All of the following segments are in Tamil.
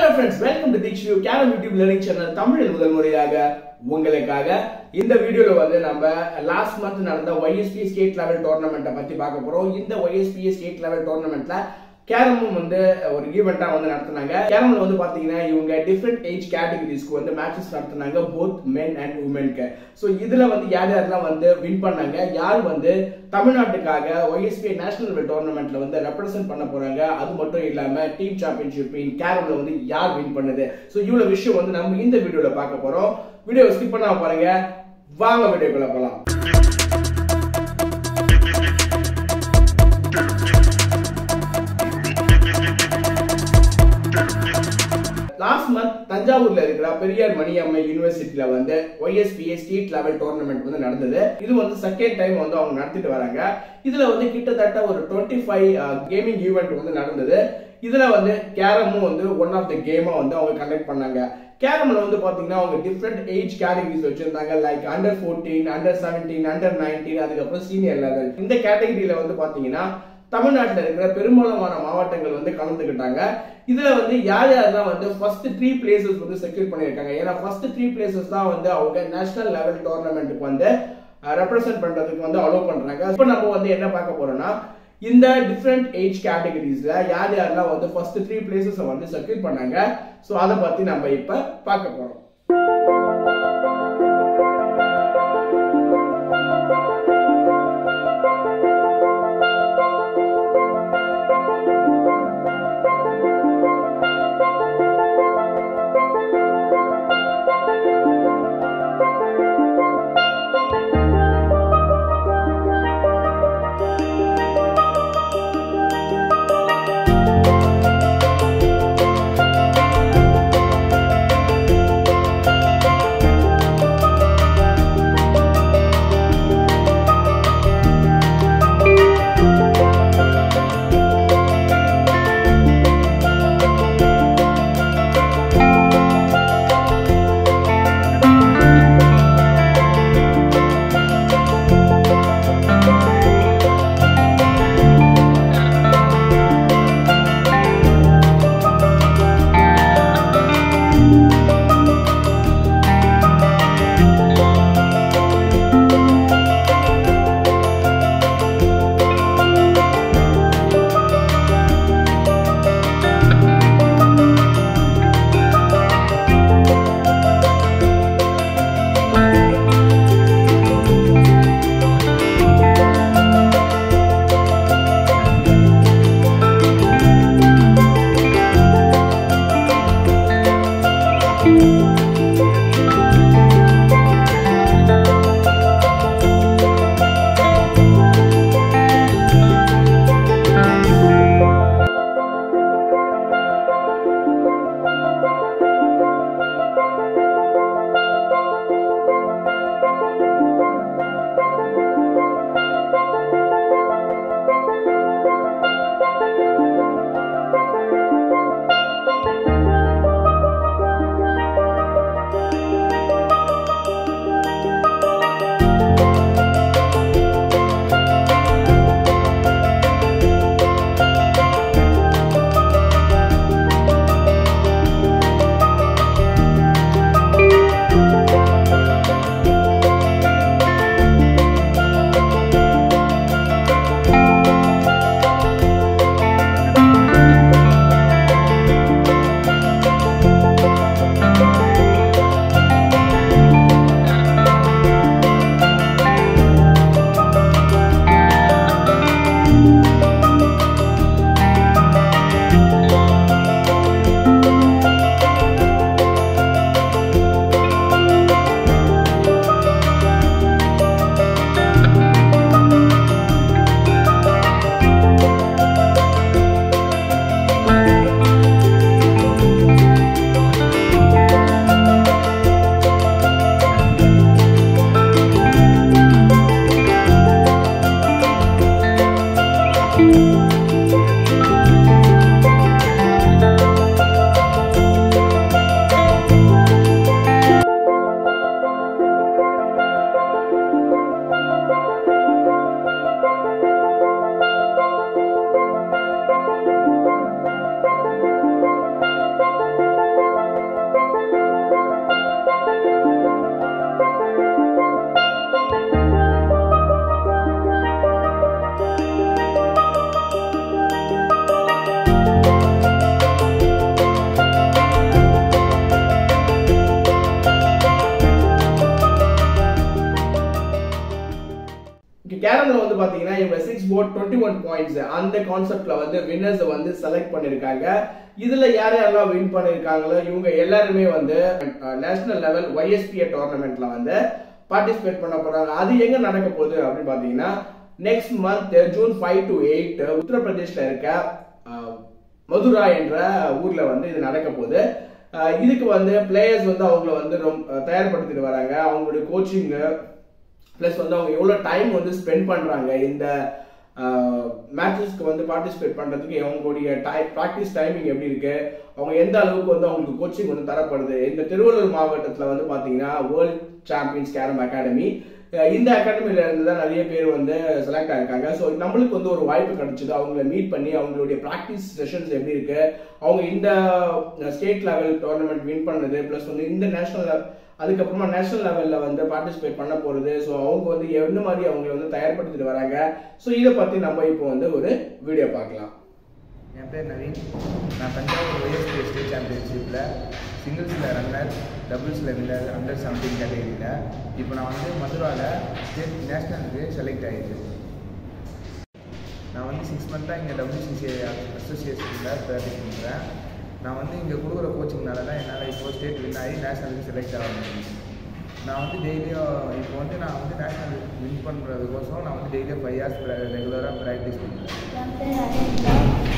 friends welcome to Deekshu carrom YouTube learning channel தமிழில் முதல் முறையாக உங்களுக்காக இந்த வீடியோல வந்து நம்ம லாஸ்ட் மந்த் நடந்த ஒய்எஸ்பி ஸ்டேட் லெவல் டோர்னமெண்ட்டை பத்தி பார்க்க போறோம் இந்த ஒய்எஸ்பி ஸ்டேட் லெவல் டோர்னமெண்ட்ல கேரமும் வந்து ஒரு ஈவெண்டா வந்து நடத்துனாங்க கேரம்ல வந்து பாத்தீங்கன்னா இவங்க டிஃப்ரெண்ட் ஏஜ் கேட்டகரிஸ்க்கு வந்து மேட்சஸ் நடத்துனாங்க போத் மென் அண்ட் உமனுக்கு ஸோ இதுல வந்து யார் யாரெல்லாம் வந்து வின் பண்ணாங்க யார் வந்து தமிழ்நாட்டுக்காக ஒய்எஸ்பி நேஷனல் லெவல் டோர்னமெண்ட்ல வந்து ரெப்ரசென்ட் பண்ண போறாங்க அது மட்டும் இல்லாம டீம் சாம்பியன்ஷிப் இன் கேரம்ல வந்து யார் வின் பண்ணுது ஸோ இவ்வளவு விஷயம் வந்து நம்ம இந்த வீடியோல பார்க்க போறோம் வீடியோ ஸ்கிப் பண்ணாம பாருங்க வாங்க வீடியோக்குள்ள போலாம் லாஸ்ட் மந்த் தஞ்சாவூர்ல இருக்கிற பெரியார் மணியம்மை யூனிவர்சிட்டியில வந்து ஒய்எஸ்பிஏ ஸ்டேட் லெவல் டோர்னமெண்ட் வந்து நடந்தது இது வந்து செகண்ட் டைம் வந்து அவங்க நடத்திட்டு வராங்க இதுல வந்து கிட்டத்தட்ட ஒரு டுவெண்ட்டி ஃபைவ் கேமிங் ஈவெண்ட் வந்து நடந்தது இதுல வந்து கேரமும் வந்து ஒன் ஆஃப் த கேமா வந்து அவங்க கண்டக்ட் பண்ணாங்க கேரம்ல வந்து பாத்தீங்கன்னா அவங்க டிஃப்ரெண்ட் ஏஜ் கேட்டகரிஸ் வச்சிருந்தாங்க like under fourteen under seventeen under nineteen அதுக்கப்புறம் சீனியர் லெவல் இந்த கேட்டகரியில வந்து பாத்தீங்கன்னா தமிழ்நாட்டில் இருக்கிற பெரும்பாலான மாவட்டங்கள் வந்து கலந்துக்கிட்டாங்க இதுல வந்து யார் யாரெல்லாம் வந்து ஃபர்ஸ்ட் த்ரீ பிளேசஸ் வந்து செக்யூர் பண்ணியிருக்காங்க ஏன்னா ஃபர்ஸ்ட் த்ரீ பிளேசஸ் தான் வந்து அவங்க நேஷனல் லெவல் டோர்னமெண்ட்டுக்கு வந்து ரெப்ரசென்ட் பண்றதுக்கு வந்து அலோவ் பண்றாங்க இப்போ நம்ம வந்து என்ன பார்க்க போறோம்னா இந்த டிஃப்ரெண்ட் ஏஜ் கேட்டகரிஸ்ல யார் யாரெல்லாம் வந்து ஃபர்ஸ்ட் த்ரீ பிளேசஸ் வந்து செக்யூர் பண்ணாங்க ஸோ அதை பத்தி நம்ம இப்ப பார்க்க போறோம் இவங்க six board twenty one points அந்த கான்செப்ட்ல வந்து வின்னர்ஸ் வந்து செலக்ட் பண்ணிருக்காங்க இதுல யார் யாரெல்லாம் வின் பண்ணிருக்காங்களோ இவங்க எல்லாருமே வந்து நேஷனல் லெவல் ஒய்எஸ்பிஏ டோர்னமெண்ட்ல வந்து பார்ட்டிசிபேட் பண்ண போறாங்க அது எங்க நடக்க போகுது அப்படின்னு பாத்தீங்கன்னா next month June five to eight உத்தரப்பிரதேஷ்ல இருக்க அஹ், மதுரா என்ற ஊர்ல வந்து இது நடக்க போகுது அஹ், இதுக்கு வந்து பிளேயர்ஸ் வந்து அவங்கள வந்து ரொம்ப தயார்படுத்திட்டு வராங்க அவங்களுடைய கோச்சிங் ப்ளஸ் வந்து அவங்க எவ்வளோ டைம் வந்து ஸ்பெண்ட் பண்ணுறாங்க இந்த மேட்சஸ்க்கு வந்து பார்ட்டிசிபேட் பண்ணுறதுக்கு அவங்களுடைய டை ப்ராக்டிஸ் டைமிங் எப்படி இருக்கு அவங்க எந்த அளவுக்கு வந்து அவங்களுக்கு கோச்சிங் வந்து தரப்படுது இந்த திருவள்ளூர் மாவட்டத்தில் வந்து பார்த்தீங்கன்னா வேர்ல்ட் சாம்பியன்ஸ் கேரம் அகாடமி இந்த அகாடமில இருந்து தான் நிறைய பேர் வந்து செலக்ட் ஆயிருக்காங்க ஸோ நம்மளுக்கு வந்து ஒரு வாய்ப்பு கிடைச்சது அவங்கள மீட் பண்ணி அவங்களுடைய ப்ராக்டிஸ் செஷன்ஸ் எப்படி இருக்கு அவங்க இந்த ஸ்டேட் லெவல் டோர்னமெண்ட் வின் பண்ணது ப்ளஸ் வந்து இந்த நேஷனல் அதுக்கப்புறமா நேஷனல் லெவலில் வந்து பார்ட்டிசிபேட் பண்ண போகிறது ஸோ அவங்க வந்து என்ன மாதிரி அவங்களை வந்து தயார்படுத்திட்டு வராங்க ஸோ இதை பற்றி நம்ம இப்போ வந்து ஒரு வீடியோ பார்க்கலாம் என் பேர் நவீன் நான் தஞ்சாவூர் ஒய்எஸ்பி ஸ்டேட் சாம்பியன்ஷிப்பில் சிங்கிள்ஸில் ரன்னர் டபுள்ஸில் வின்னர் அண்டர் செவன்டீன் கேட்டகரியில் இப்போ நான் வந்து மதுராவில் ஸ்டேட் நேஷ்னலுக்கு செலக்ட் ஆகிடுச்சு நான் வந்து சிக்ஸ் மந்த்தாக இங்கே டபிள்யூசிசிஐ அசோசியேஷனில் ப்ராக்டிஸ் பண்ணுறேன் நான் வந்து இங்கே கொடுக்குற கோச்சிங்னால தான் என்னால் இப்போ ஸ்டேட் வின் ஆகி நேஷ்னலுக்கு செலக்ட் ஆக முடியும் நான் வந்து டெய்லியும் இப்போ வந்து நான் வந்து நேஷ்னல் வின் பண்ணுறதுக்கோசரம் நான் வந்து டெய்லியும் ஃபைவ் ஹவர்ஸ் ரெகுலராக ப்ராக்டிஸ் பண்ணுறேன் என் பேர் அஜந்தா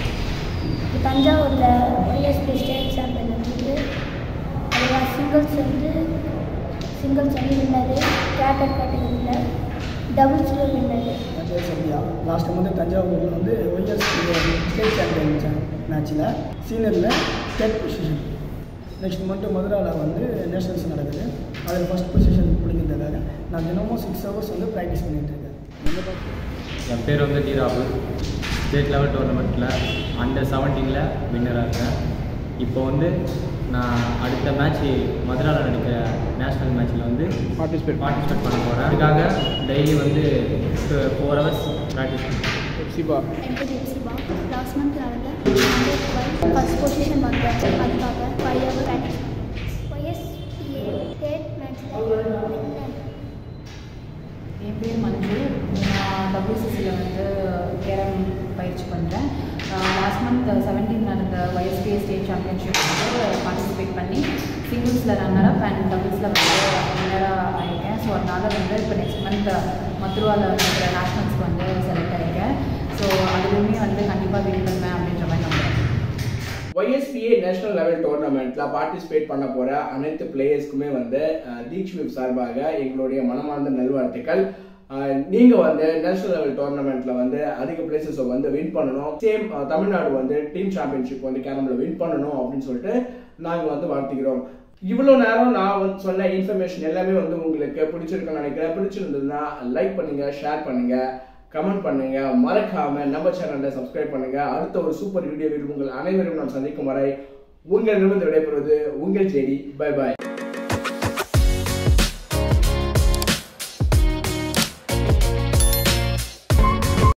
தஞ்சாவூரில் ஒய்எஸ்பி ஸ்டேட் சாம்பியன் இருந்தது அதில் சிங்கிள்ஸ் வந்து சிங்கிள்ஸ் வந்து வின்னரு கேட்டட் கேட்டகரியில் டபுள்ஸில் வின்னரு என் பேர் சந்தியா லாஸ்ட் மந்த் தஞ்சாவூரில் வந்து ஒய்எஸ் ஸ்டேட் சாம்பியன் மேட்ச்சில் சீனியரில் தேர்ட் பொசிஷன் நெக்ஸ்ட் மந்த் மதுராவில் வந்து நேஷனல்ஸ் நடக்குது அதில் ஃபஸ்ட் பொசிஷன் பிடிக்கிறதுக்காக நான் தினமும் சிக்ஸ் ஹவர்ஸ் வந்து ப்ராக்டிஸ் பண்ணிகிட்டு இருக்கேன் என் பேர் வந்து டி ராகுல் ஸ்டேட் லெவல் டோர்னமெண்ட்டில் அண்டர் செவன்டீனில் வின்னராக இருக்கேன் இப்போ வந்து நான் அடுத்த மேட்ச் மதுராவில் நடக்கிற நேஷ்னல் மேட்ச்சில் வந்து பார்ட்டிசிபேட் பார்ட்டிசிபேட் பண்ண போகிறேன் அதுக்காக டெய்லி வந்து ஃபோர் ஹவர்ஸ் ப்ராக்டிஸ் பண்ணுறேன் சிபா என் பேர் எப்சிபா லாஸ்ட் மந்த் நடந்த அண்டர் டுவெல் ஃபஸ்ட் பொசிஷன் வந்தேன் அதுக்காக five hour practice YSPA state மேட்ச்சில் என் பேர் மஞ்சு நான் டபிள்யூசிசியில் வந்து கேரம் பயிற்சி பண்ணுறேன் லாஸ்ட் மந்த் செவன்டீன் நடந்த ஒய்எஸ்பிஏ ஸ்டேட் சாம்பியன்ஷிப் வந்து பார்ட்டிசிபேட் பண்ணி சிங்கிள்ஸில் ரன்னர் அண்ட் டபுள்ஸில் வந்து வின்னராக ஆகியிருக்கேன் ஸோ அதனால் வந்து இப்போ நெக்ஸ்ட் மந்த் மதுராவில் இருக்கிற நேஷ்னல்ஸ்க்கு வந்து செலக்ட் ஆகியிருக்கேன் ஸோ அதுலேயுமே வந்து கண்டிப்பாக வின் பண்ணுவேன் அப்படின்ற மாதிரி நம்புறேன் ஒய்எஸ்பிஏ நேஷனல் லெவல் டோர்னமெண்ட்ல பார்ட்டிசிபேட் பண்ண போற அனைத்து பிளேயர்ஸ்க்குமே வந்து அஹ், தீக்ஷ்விப் சார்பாக எங்களுடைய மனமார்ந்த நல்வாழ்த்துக்கள் அஹ், நீங்க வந்து நேஷனல் லெவல் டோர்னமெண்ட்ல வந்து அதிக பிளேசஸ் வந்து வின் பண்ணணும் சேம் தமிழ்நாடு வந்து டீம் சாம்பியன்ஷிப் வந்து கேரம்ல வின் பண்ணணும் அப்படின்னு சொல்லிட்டு நாங்க வந்து வாழ்த்துக்கிறோம் இவ்வளவு நேரம் நான் வந்து சொன்ன இன்ஃபர்மேஷன் எல்லாமே வந்து உங்களுக்கு பிடிச்சிருக்குன்னு நினைக்கிறேன் பிடிச்சிருந்ததுன்னா லைக் பண்ணுங்க ஷேர் பண்ணுங்க கமெண்ட் பண்ணுங்க மறக்காம நம்ம சேனலை சப்ஸ்கிரைப் பண்ணுங்க அடுத்த ஒரு சூப்பர் வீடியோவில் உங்கள் அனைவரும் நான் சந்திக்கும் வரை உங்களிடமிருந்து விடைபெறுவது உங்கள் ஜெடி பை பாய்